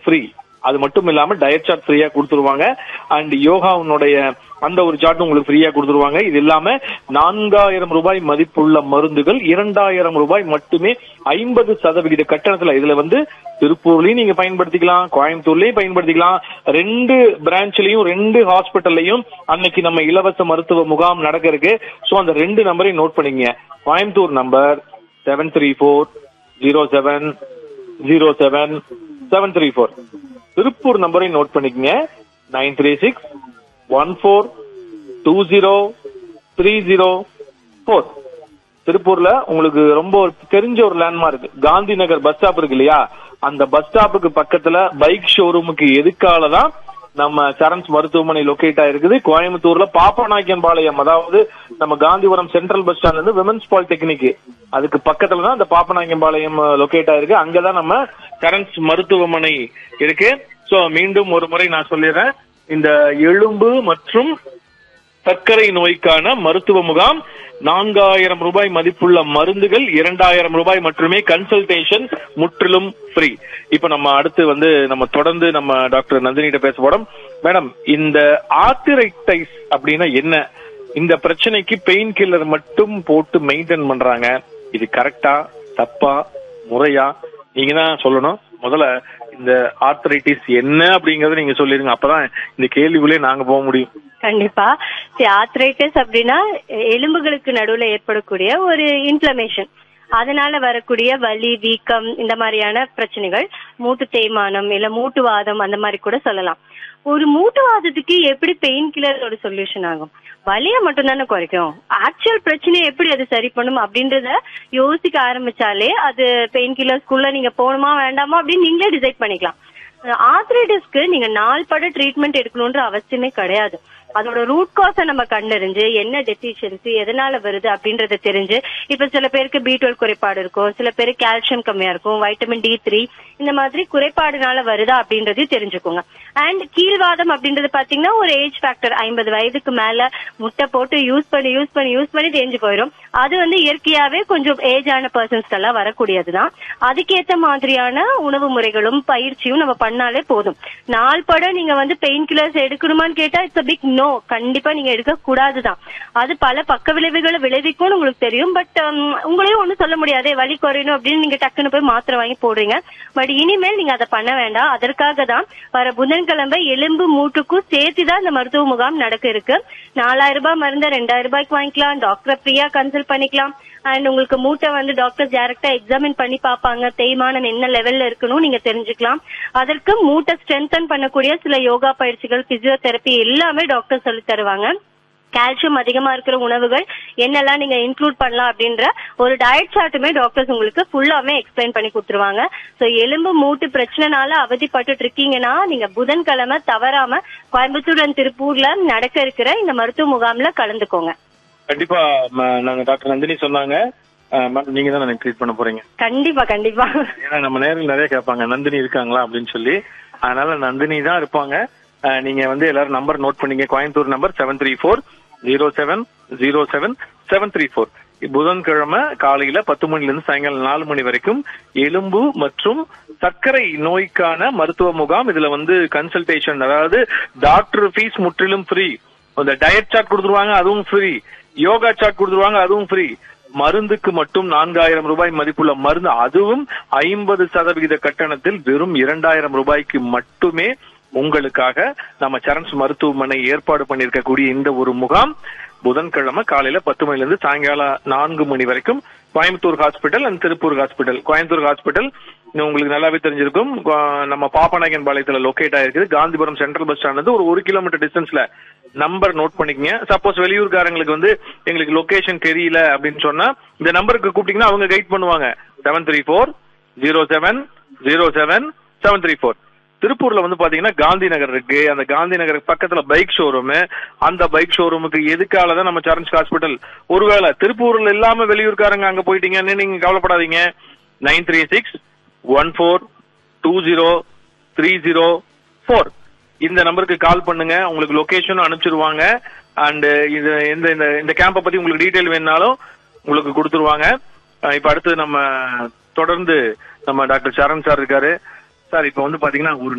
free அது மட்டும் இல்லாம டயட் சார்ட் ஃப்ரீயா கொடுத்துருவாங்க அண்ட் யோகாவுனுடைய அந்த ஒரு சார்ட் உங்களுக்கு ஃப்ரீயா கொடுத்துருவாங்க இது இல்லாம நான்காயிரம் ரூபாய் மதிப்புள்ள மருந்துகள் இரண்டாயிரம் ரூபாய் மட்டுமே ஐம்பது சதவிகித கட்டணத்துல இதுல வந்து திருப்பூர்லயும் நீங்க பயன்படுத்திக்கலாம் கோயம்புத்தூர்லயும் பயன்படுத்திக்கலாம் ரெண்டு பிரான்ச்லயும் ரெண்டு ஹாஸ்பிட்டல்லையும் அன்னைக்கு நம்ம இலவச மருத்துவ முகாம் நடக்க இருக்கு சோ அந்த ரெண்டு நம்பரையும் நோட் பண்ணிக்கங்க Coimbatore number seven three four zero seven zero seven seven three four Tiruppur நம்பரையும் நோட் பண்ணிக்கங்க nine three six one four two zero three zero four திருப்பூர்ல உங்களுக்கு ரொம்ப ஒரு தெரிஞ்ச ஒரு landmark Gandhi Nagar bus stop இருக்கு இல்லையா அந்த பஸ் ஸ்டாப்புக்கு பக்கத்துல பைக் ஷோரூமுக்கு எதுக்கால தான் நம்ம சரண்ஸ் மருத்துவமனை லொகேட் ஆயிருக்குது கோயம்புத்தூர்ல பாப்பநாயக்கன் பாளையம் அதாவது நம்ம காந்திபுரம் சென்ட்ரல் பஸ் ஸ்டாண்ட்ல இருந்து விமன்ஸ் பாலிடெக்னிக் அதுக்கு பக்கத்துல தான் அந்த பாப்பநாயக்கன் பாளையம் லொகேட் ஆயிருக்கு அங்கதான் நம்ம சரண்ஸ் மருத்துவமனை இருக்கு சோ மீண்டும் ஒரு முறை நான் சொல்லிடுறேன் இந்த எலும்பு மற்றும் சர்க்கரை நோய்க்கான மருத்துவ முகாம் நான்காயிரம் ரூபாய் மதிப்புள்ள மருந்துகள் இரண்டாயிரம் ரூபாய் மட்டுமே கன்சல்டேஷன் முற்றிலும் ஃப்ரீ இப்ப நம்ம அடுத்து வந்து நம்ம தொடர்ந்து நம்ம டாக்டர் நந்தினிகிட்ட பேச போறோம் மேடம் இந்த ஆர்த்திரைட்டைஸ் அப்படின்னா என்ன இந்த பிரச்சனைக்கு பெயின் கில்லர் மட்டும் போட்டு மெயின்டைன் பண்றாங்க இது கரெக்டா தப்பா முறையா நீங்க தான் சொல்லணும் முதல்ல இந்த ஆர்த்தரைட்டிஸ் என்ன அப்படிங்கறத நீங்க சொல்லிருங்க அப்பதான் இந்த கேள்விக்குள்ளே நாங்க போக முடியும் கண்டிப்பா ஆத்ரைட்டிஸ் அப்படின்னா எலும்புகளுக்கு நடுவுல ஏற்படக்கூடிய ஒரு இன்ஃபிளமேஷன் அதனால வரக்கூடிய வலி வீக்கம் இந்த மாதிரியான பிரச்சனைகள் மூட்டு தேய்மானம் இல்ல மூட்டுவாதம் அந்த மாதிரி கூட சொல்லலாம் ஒரு மூட்டுவாதத்துக்கு எப்படி பெயின் கில்லர் ஒரு சொல்யூஷன் ஆகும் வலிய மட்டும் தானே குறைக்கும் ஆக்சுவல் பிரச்சனையை எப்படி அது சரி பண்ணும் அப்படின்றத யோசிக்க ஆரம்பிச்சாலே அது பெயின் கில்லர்ஸ்குள்ள நீங்க போகணுமா வேண்டாமா அப்படின்னு நீங்களே டிசைட் பண்ணிக்கலாம் ஆத்ரைட்டிஸ்க்கு நீங்க நாள் பட ட்ரீட்மெண்ட் எடுக்கணும்ன்ற அவசியமே கிடையாது அதோட ரூட் காஸ நம்ம கண்டறிஞ்சு என்ன டெஃபிஷியன்சி எதனால வருது அப்படின்றத தெரிஞ்சு இப்ப சில பேருக்கு பி டுவெல் குறைபாடு இருக்கும் சில பேருக்கு கால்சியம் கம்மியா இருக்கும் வைட்டமின் டி த்ரீ இந்த மாதிரி குறைபாடுனால வருதா அப்படின்றதையும் தெரிஞ்சுக்கோங்க அண்ட் கீழ்வாதம் அப்படின்றது பாத்தீங்கன்னா ஒரு ஏஜ் ஃபேக்டர் ஐம்பது வயதுக்கு மேல முட்டை போட்டு யூஸ் பண்ணி யூஸ் பண்ணி யூஸ் பண்ணி தேஞ்சு போயிடும் அது வந்து இயற்கையாவே கொஞ்சம் ஏஜ் ஆன பர்சன்ஸ்க்கெல்லாம் வரக்கூடியதுதான் அதுக்கேத்த மாதிரியான உணவு முறைகளும் பயிற்சியும் நம்ம பண்ணாலே போதும் நாள் பட நீங்க வந்து பெயின் கில்லர்ஸ் எடுக்கணுமான்னு கேட்டா இட்ஸ் பிக் நோ கண்டிப்பா நீங்க எடுக்க கூடாதுதான் அது பல பக்க விளைவுகளை விளைவிக்கும்னு உங்களுக்கு தெரியும் பட் உங்களையும் ஒண்ணும் சொல்ல முடியாதே வலி குறையணும் அப்படின்னு நீங்க டக்குன்னு போய் மாத்திரை வாங்கி போடுறீங்க பட் இனிமேல் நீங்க அதை பண்ண வேண்டாம் அதற்காக தான் வர புதன்கிழமை எலும்பு மூட்டுக்கும் சேர்த்து தான் இந்த மருத்துவ முகாம் நடக்க இருக்கு நாலாயிரம் ரூபாய் மருந்த ரெண்டாயிரம் ரூபாய்க்கு வாங்கிக்கலாம் டாக்டரை ஃப்ரீயா கன்சல்ட் பண்ணிக்கலாம் அண்ட் உங்களுக்கு மூட்டை வந்து டாக்டர் டைரக்டா எக்ஸாமின் பண்ணி பார்ப்பாங்க தேய்மானம் என்ன லெவல்ல இருக்கணும் நீங்க தெரிஞ்சுக்கலாம் அதற்கு மூட்டை ஸ்ட்ரென்தன் பண்ணக்கூடிய சில யோகா பயிற்சிகள் பிசியோதெரப்பி எல்லாமே டாக்டர் சொல்லி தருவாங்க கால்சியம் அதிகமா இருக்கிற உணவுகள் என்னெல்லாம் நீங்க இன்க்ளூட் பண்ணலாம் அப்படின்ற ஒரு டயட் சார்ட்டுமே டாக்டர்ஸ் உங்களுக்கு ஃபுல்லாமே எக்ஸ்பிளைன் பண்ணி கொடுத்துருவாங்க சோ எலும்பு மூட்டு பிரச்சனைனால அவதிப்பட்டு இருக்கீங்கன்னா நீங்க புதன்கிழமை தவறாம கோயம்புத்தூர் and திருப்பூர்ல நடக்க இருக்கிற இந்த மருத்துவ முகாம்ல கலந்துக்கோங்க கண்டிப்பா ம- நாங்க டாக்டர் நந்தினி சொன்னாங்க மேடம் நீங்க தான் எனக்கு ட்ரீட் பண்ண போறீங்க கண்டிப்பா கண்டிப்பா ஏன்னா நம்ம நேரில் நிறைய கேட்பாங்க நந்தினி இருக்காங்களா அப்படின்னு சொல்லி அதனால நந்தினி தான் இருப்பாங்க அஹ், நீங்க வந்து எல்லாரும் நம்பர் நோட் பண்ணீங்க Coimbatore number seven three four zero seven zero seven seven three four புதன்கிழமை காலையில பத்து மணில இருந்து சாயங்காலம் நாலு மணி வரைக்கும் எலும்பு மற்றும் சர்க்கரை நோய்க்கான மருத்துவ முகாம் இதுல வந்து கன்சல்டேஷன் அதாவது டாக்டர் ஃபீஸ் முற்றிலும் ஃப்ரீ அந்த டயட் சார்ட் கொடுத்துருவாங்க அதுவும் ஃப்ரீ யோகா சார்ட் கொடுத்துருவாங்க அதுவும் ஃப்ரீ மருந்துக்கு மட்டும் நான்காயிரம் ரூபாய் மதிப்புள்ள மருந்து அதுவும் ஐம்பது சதவிகித கட்டணத்தில் வெறும் இரண்டாயிரம் ரூபாய்க்கு மட்டுமே உங்களுக்காக நம்ம சரண்ஸ் மருத்துவமனை ஏற்பாடு பண்ணியிருக்கக்கூடிய இந்த ஒரு முகாம் புதன்கிழமை காலையில பத்து மணில இருந்து சாயங்காலம் நான்கு மணி வரைக்கும் Coimbatore hospital and Tiruppur hospital Coimbatore hospital இன்னும் உங்களுக்கு நல்லாவே தெரிஞ்சிருக்கும் கோ- நம்ம பாப்பநாயக்கன் பாளையத்துல லொகேட் ஆயிருக்குது காந்திபுரம் சென்ட்ரல் பஸ் ஸ்டாண்ட் வந்து ஒரு ஒரு கிலோமீட்டர் டிஸ்டன்ஸ்ல நம்பர் நோட் பண்ணிக்கங்க சப்போஸ் வெளியூர்காரங்களுக்கு வந்து எங்களுக்கு லொகேஷன் தெரியல அப்படின்னு சொன்னா இந்த நம்பருக்கு கூப்பிட்டீங்கன்னா அவங்க கைட் பண்ணுவாங்க seven three four zero seven zero seven seven three four திருப்பூர்ல வந்து பாத்தீங்கன்னா காந்தி நகர் இருக்கு அந்த காந்தி நகர் பக்கத்துல பைக் ஷோரூம் அந்த பைக் ஷோரூமுக்கு எதுக்கால தான் நம்ம சரண்ஸ் ஹாஸ்பிட்டல் ஒருவேளை திருப்பூர்ல இல்லாம வெளியூர்காரங்க அங்க போயிட்டீங்கன்னு நீங்க கவலைப்படாதீங்க nine three six one four two zero three zero four இந்த நம்பருக்கு கால் பண்ணுங்க உங்களுக்கு லொகேஷனும் அனுப்பிச்சிருவாங்க அண்ட் இது இந்த இந்த இந்த கேம்பை பத்தி உங்களுக்கு டீடைல் வேணுனாலும் உங்களுக்கு கொடுத்துருவாங்க அஹ் இப்ப அடுத்து நம்ம தொடர்ந்து நம்ம டாக்டர் சரண் சார் இருக்காரு சார் இப்ப வந்து பாத்தீங்கன்னா ஒரு